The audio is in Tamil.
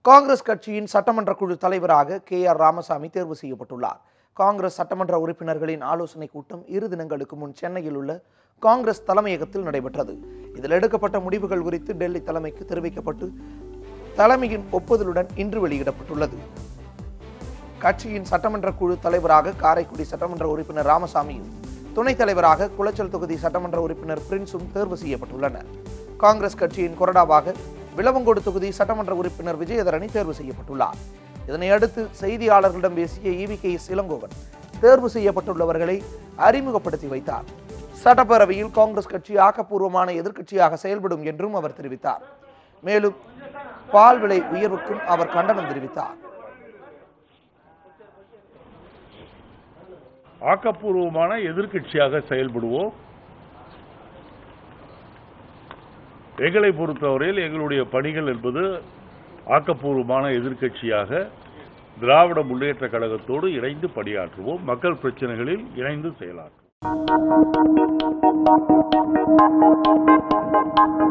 காங்கிரஸ் கட்சியின் சட்டமன்ற குழு தலைவராக கே ஆர் ராமசாமி தேர்வு செய்யப்பட்டுள்ளார் காங்கிரஸ் சட்டமன்ற உறுப்பினர்களின் ஆலோசனைக் கூட்டம் இரு தினங்களுக்கு முன் சென்னையில் உள்ள காங்கிரஸ் தலைமையகத்தில் நடைபெற்றது இதில் எடுக்கப்பட்ட முடிவுகள் குறித்து டெல்லி தலைமைக்கு தெரிவிக்கப்பட்டு தலைமையின் ஒப்புதலுடன் இன்று வெளியிடப்பட்டுள்ளது கட்சியின் சட்டமன்ற குழு தலைவராக காரைக்குடி சட்டமன்ற உறுப்பினர் ராமசாமியும் துணைத் தலைவராக குளச்சல் தொகுதி சட்டமன்ற உறுப்பினர் பிரின்ஸும் தேர்வு செய்யப்பட்டுள்ளனர் காங்கிரஸ் கட்சியின் கொறடாவாக விளவங்கோடு தொகுதி சட்டமன்ற உறுப்பினர் விஜயதரணி தேர்வு செய்யப்பட்டுள்ளார் இதனை அடுத்து செய்தியாளர்களிடம் பேசிய இவி கே எஸ் இளங்கோவன் தேர்வு செய்யப்பட்டுள்ளவர்களை அறிமுகப்படுத்தி வைத்தார் சட்டப்பேரவையில் காங்கிரஸ் கட்சி ஆக்கப்பூர்வமான எதிர்க்கட்சியாக செயல்படும் என்றும் அவர் தெரிவித்தார் மேலும் பால் விலை உயர்வுக்கும் அவர் கண்டனம் தெரிவித்தார் ஆக்கப்பூர்வமான எதிர்க்கட்சியாக செயல்படுவோம் எங்களை பொறுத்தவரையில் எங்களுடைய பணிகள் என்பது ஆக்கப்பூர்வமான எதிர்க்கட்சியாக திராவிட முன்னேற்ற கழகத்தோடு இணைந்து பணியாற்றுவோம் மக்கள் பிரச்சனைகளில் இணைந்து செயலாற்றுவோம்